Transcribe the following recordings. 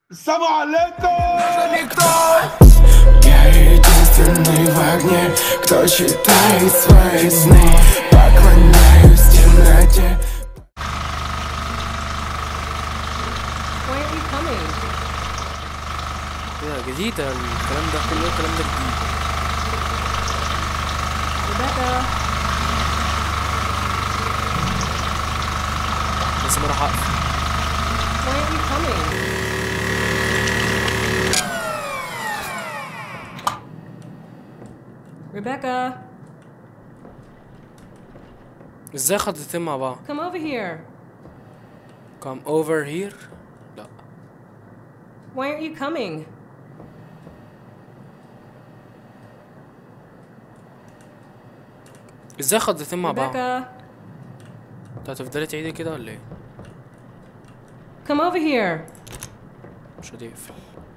السلام عليكم Я единственный в огне, кто считает свои сны Поклоняюсь темноте Why aren't you coming? كده جديدة الكلام ده كله الكلام ده جديد Rebecca, بس ما راح اقف why aren't you coming? Rebecca, ازاي خطتين مع بعض come over here. come over here لا Why aren't you coming? ازاي خطتين مع بعض Rebecca, انت هتفضلي تعيدي كده ولا ايه come over here. مش هتقفل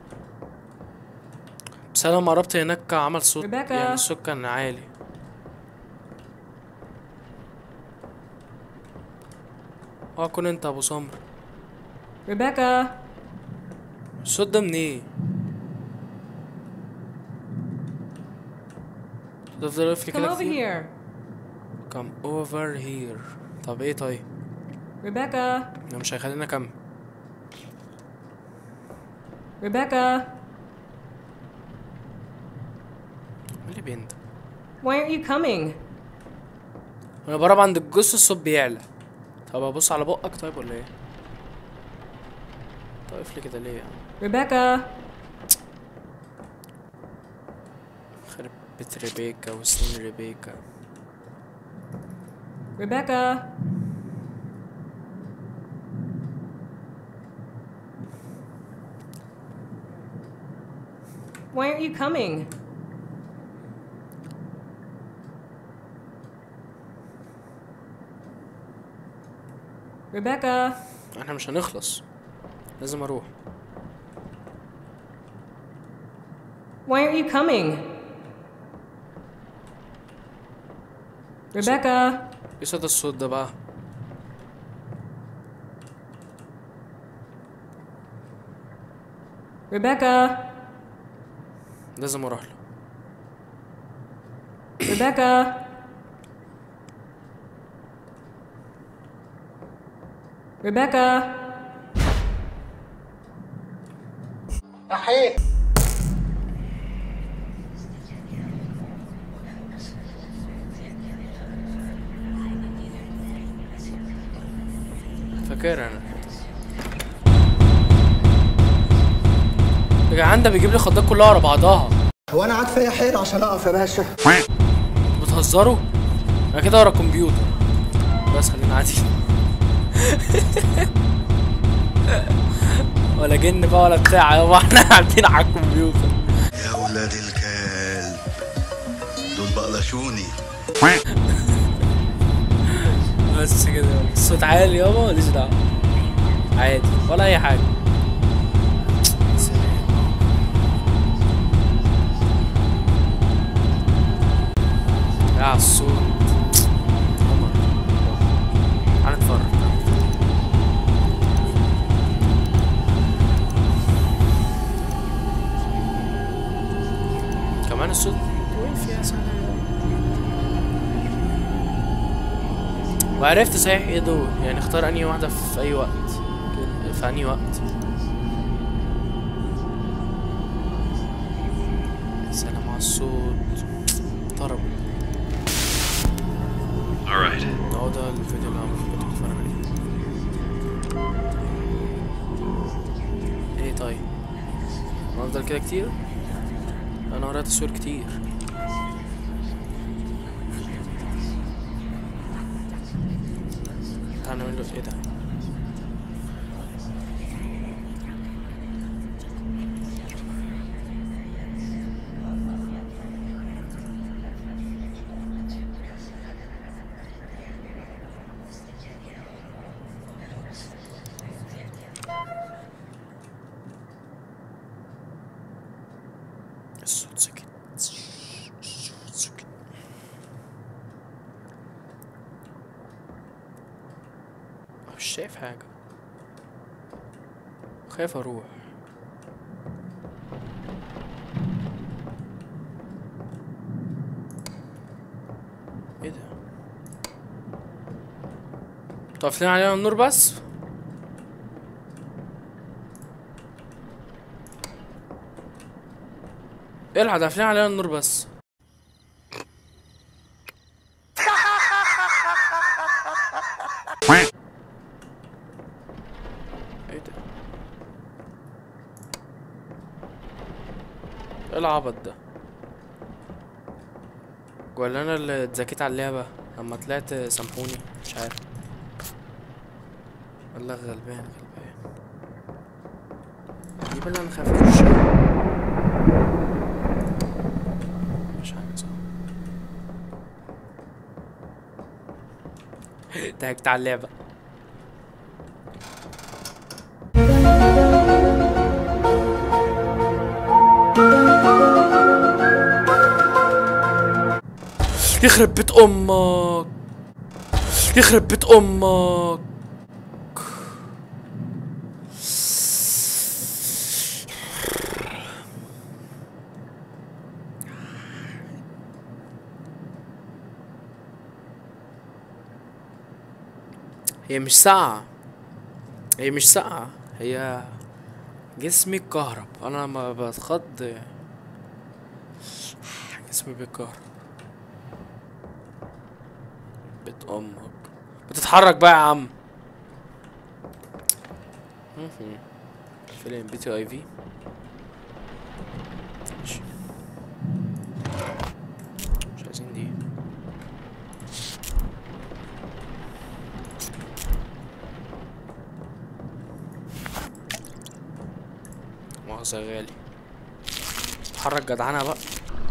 بس انا لما قربت هناك عمل صوت Rebecca. يعني الصوت كان عالي اه كون انت ابو سمر Rebecca, الصوت ده منين تفضل واقف لي come كده over كتير here. come over here طب ايه طيب Rebecca, ده مش هيخلينا اكمل Rebecca, مين اللي بيندى why aren't you coming? انا بقرب عند الجثة الصوت بيعلى طب ابص على بقك طيب ولا ايه طيب اقفل كده ليه يعني Rebecca, خرب بيت ريبيكا وسنين ريبيكا Rebecca, why aren't you coming? Rebecca, احنا مش هنخلص لازم اروح why aren't you coming? Rebecca, ايه صدى الصوت ده بقى Rebecca, لازم اروح له Rebecca, Rebecca, فاكر انا يا جدعان ده بيجيب لي خضات كلها ورا بعضها هو انا قاعد فيا حيل عشان اقف يا باشا بتهزروا انا كده ورا الكمبيوتر بس خلينا قاعدين ولا جن بقى ولا بتاع يابا احنا قاعدين على الكمبيوتر يا ولاد الكلب دول بقلشوني بس كده يابا. الصوت عالي يابا ماليش دعوه عادي ولا اي حاجه سلام. يا على الصوت قمر. تعال نتفرج كمان الصوت وقف يا سلام وعرفت صحيح ايه دول يعني اختار انهي واحدة في اي وقت كده، في انهي وقت يا سلام على الصوت طرب alright هو ده الفيديو اللي انا كنت بتفرج عليه ايه طيب هنفضل كده كتير انا ورايا تصوير كتير تعال نعمل له ايه ده الصوت سكت الصوت سكت مش شايف حاجة خايف اروح انتوا قافلين علينا النور بس الحق قافلين علينا النور بس ايه ده ايه العبط ده ولا انا اللي اتذاكيت على اللعبة لما طلعت سامحوني مش عارف والله غلبان غلبان دي اللي انا خايف اخشها مش عارف صح ضحكت على اللعبة يخرب بيت امك يخرب بيت امك هي مش ساقعة هي مش ساقعة هي جسمي اتكهرب انا لما بتخض جسمي بيتكهرب بيت امك بتتحرك بقى يا عم مهم. فين بي تي اي في ماشي. مش عايزين دي مؤاخذة يا غالي اتحرك جدعانة بقى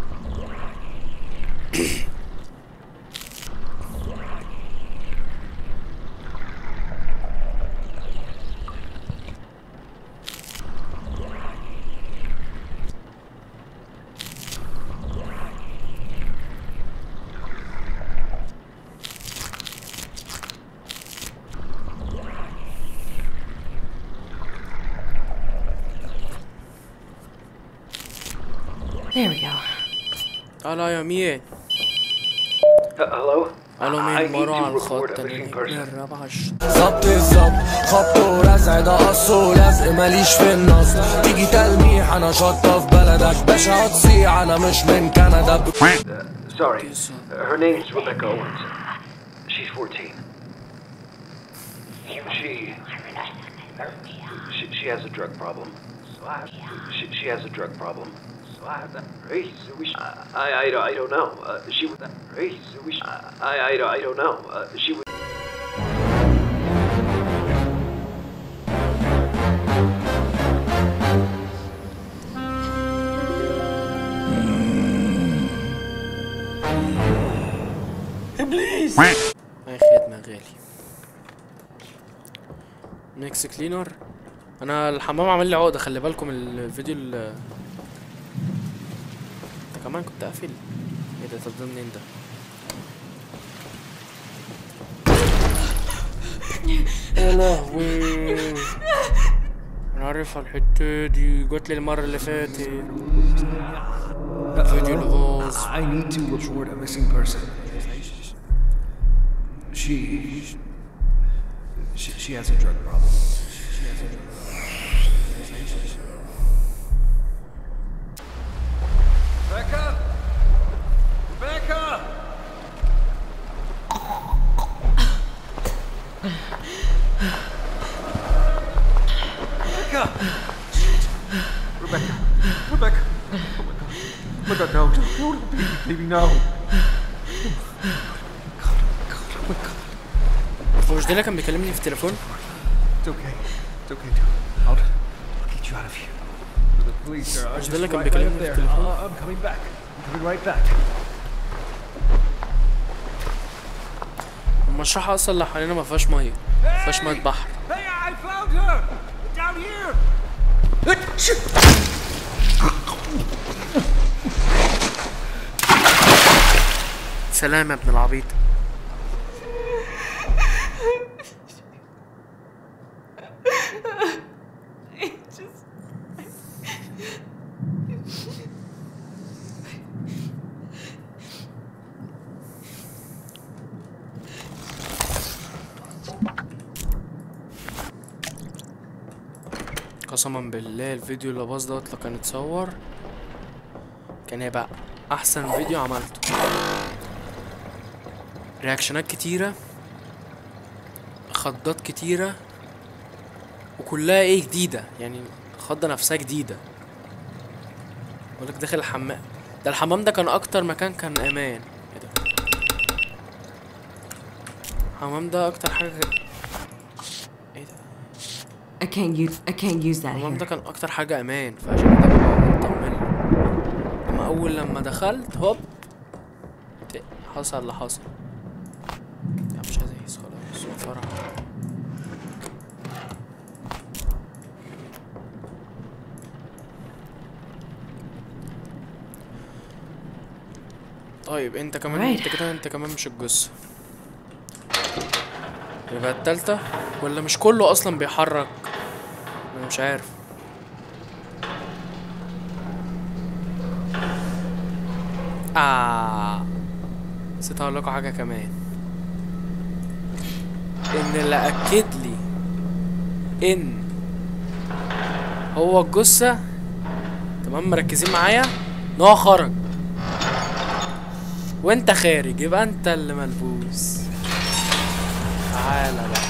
There we go. الو يا مين hello? الو I مين need مروا to على report الخط a انا missing person. الرابعة عشر ظبط الظبط خبط ورزع ده قص ولزق ماليش في النص تيجي تلميح انا شطة في بلدك باشا هتصيع انا مش من كندا Sorry. Her name's Rebecca Owens. She's 14. She. She, she has a drug problem. She, she has a drug problem. I, I, I don't know. Uh, she was. I, I, I don't know. Uh, she was. اي خدمة يا غالي ميكس كلينر انا الحمام عامل لي عقدة خلي بالكم الفيديو ال انت كمان كنت قافل ايه ده طب ده منين ده يا لهوي انا عارفها الحتة دي جات لي المرة اللي فاتت فيديو الغاز I need to report a missing person. She, she, she has a drug problem. Rebecca! Rebecca! Rebecca! Rebecca! Rebecca! Oh my god, no, no, no, baby, baby, no. هو مش ده اللي كان بيكلمني في التليفون It's okay. It's okay, dude. I'll, I'll get you out of here. The police are مش just ده اللي كان right, right بيكلمني up في there. التليفون Uh, I'm coming back. I'm coming right back. المشرحة اصلا اللي حوالينا ما فيهاش ميه ما فيهاش ميه بحر Hey, I found her! Down here! سلام يا ابن العبيط قسما بالله الفيديو اللي باظ دوت لو كان اتصور كان هيبقى احسن فيديو عملته رياكشنات كتيرة خضات كتيرة وكلها ايه جديدة يعني خضة نفسها جديدة بقولك داخل الحمام ده الحمام ده كان اكتر مكان كان امان ايه ده الحمام ده اكتر حاجة ايه ده I can't use I can't use that الحمام here. ده كان اكتر حاجة امان فعشان كده ببقى مطمن اما اول لما دخلت هوب ت- حصل اللي حصل لا مش عايز اقيس خلاص فرح طيب انت كمان Right. انت كده انت كمان مش الجثة يبقى التالتة ولا مش كله اصلا بيحرك انا مش عارف آه نسيت اقول لكم حاجة كمان ان اللي اكد لي ان هو الجثة تمام مركزين معايا ان هو خرج وانت خارج يبقى انت اللي ملبوس تعالى بقى